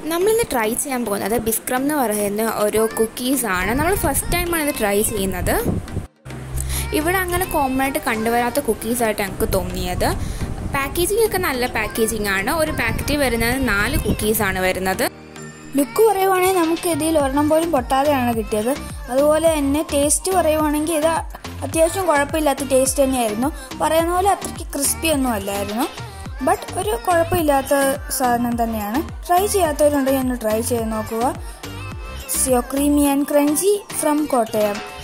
നമ്മളിന്ന് ട്രൈ ചെയ്യാൻ പോകുന്നത് ബിസ്ക്രം എന്ന് പറയുന്ന ഒരു കുക്കീസാണ് നമ്മൾ ഫസ്റ്റ് ടൈമാണ് ഇത് ട്രൈ ചെയ്യുന്നത് ഇവിടെ അങ്ങനെ കോമൺ ആയിട്ട് കണ്ടുവരാത്ത കുക്കീസായിട്ട് ഞങ്ങൾക്ക് തോന്നിയത് പാക്കേജിംഗ് ഒക്കെ നല്ല പാക്കേജിംഗ് ആണ് ഒരു പാക്കറ്റിൽ വരുന്നത് നാല് കുക്കീസാണ് വരുന്നത് ലുക്ക് പറയുവാണെങ്കിൽ നമുക്ക് ഇതിൽ ഒരെണ്ണം പോലും പൊട്ടാതെയാണ് കിട്ടിയത് അതുപോലെ തന്നെ ടേസ്റ്റ് പറയുവാണെങ്കിൽ ഇത് അത്യാവശ്യം കുഴപ്പമില്ലാത്ത ടേസ്റ്റ് തന്നെയായിരുന്നു പറയുന്ന പോലെ അത്രയ്ക്ക് ക്രിസ്പി ഒന്നും അല്ലായിരുന്നു ബട്ട് ഒരു കുഴപ്പമില്ലാത്ത സാധനം തന്നെയാണ് ട്രൈ ചെയ്യാത്തവരുണ്ടെങ്കിൽ ഒന്ന് ട്രൈ ചെയ്ത് നോക്കുക സിയോ creamy and crunchy from Kottayam